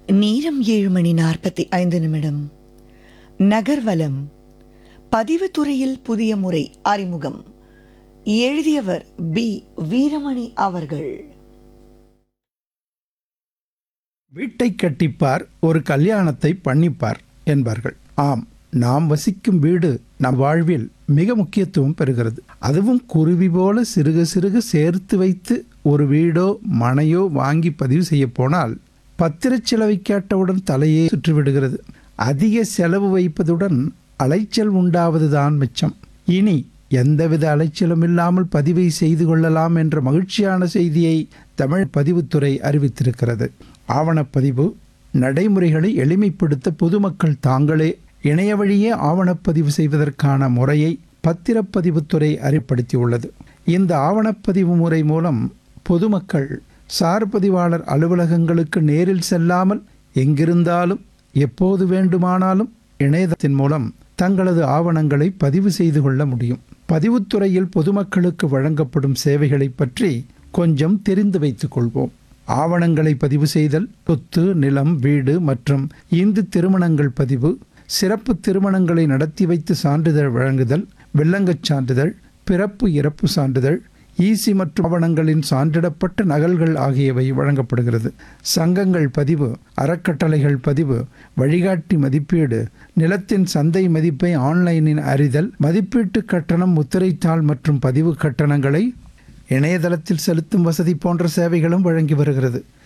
நேரம் ஏழு மணி நாற்பத்தி ஐந்து நிமிடம் நகர்வலம் பதிவுத்துறையில் புதிய முறை அறிமுகம் எழுதியவர் பி வீரமணி அவர்கள் வீட்டை கட்டிப்பார் ஒரு கல்யாணத்தை பண்ணிப்பார் என்பார்கள் ஆம் நாம் வசிக்கும் வீடு நம் வாழ்வில் மிக முக்கியத்துவம் பெறுகிறது அதுவும் குருவி போல சிறுக சிறுக சேர்த்து வைத்து ஒரு வீடோ மனையோ வாங்கி பதிவு செய்ய போனால் பத்திரச் செலவை கேட்டவுடன் தலையே சுற்றிவிடுகிறது அதிக செலவு வைப்பதுடன் அலைச்சல் உண்டாவதுதான் மிச்சம் இனி எந்தவித அலைச்சலும் இல்லாமல் பதிவை செய்து கொள்ளலாம் என்ற மகிழ்ச்சியான செய்தியை தமிழ் பதிவுத்துறை அறிவித்திருக்கிறது ஆவணப்பதிவு நடைமுறைகளை எளிமைப்படுத்த பொதுமக்கள் தாங்களே இணைய வழியே ஆவணப்பதிவு செய்வதற்கான முறையை பத்திரப்பதிவுத்துறை அறிப்படுத்தியுள்ளது இந்த ஆவணப்பதிவு முறை மூலம் பொதுமக்கள் சார் பதிவாளர் அலுவலகங்களுக்கு நேரில் செல்லாமல் எங்கிருந்தாலும் எப்போது வேண்டுமானாலும் இணையதளத்தின் மூலம் தங்களது ஆவணங்களை பதிவு செய்து கொள்ள முடியும் பதிவுத்துறையில் பொதுமக்களுக்கு வழங்கப்படும் சேவைகளை பற்றி கொஞ்சம் தெரிந்து வைத்துக் கொள்வோம் ஆவணங்களை பதிவு செய்தல் சொத்து நிலம் வீடு மற்றும் இந்து திருமணங்கள் பதிவு சிறப்பு திருமணங்களை நடத்தி வைத்து சான்றிதழ் வழங்குதல் வெள்ளங்கச் சான்றிதழ் பிறப்பு இறப்பு சான்றிதழ் ஈசி மற்றும் ஆவணங்களின் சான்றிடப்பட்ட நகல்கள் ஆகியவை வழங்கப்படுகிறது சங்கங்கள் பதிவு அறக்கட்டளைகள் பதிவு வழிகாட்டி மதிப்பீடு நிலத்தின் சந்தை மதிப்பை ஆன்லைனில் அறிதல் மதிப்பீட்டு கட்டணம் முத்திரைத்தாள் மற்றும் பதிவு கட்டணங்களை இணையதளத்தில் செலுத்தும் வசதி போன்ற சேவைகளும் வழங்கி வருகிறது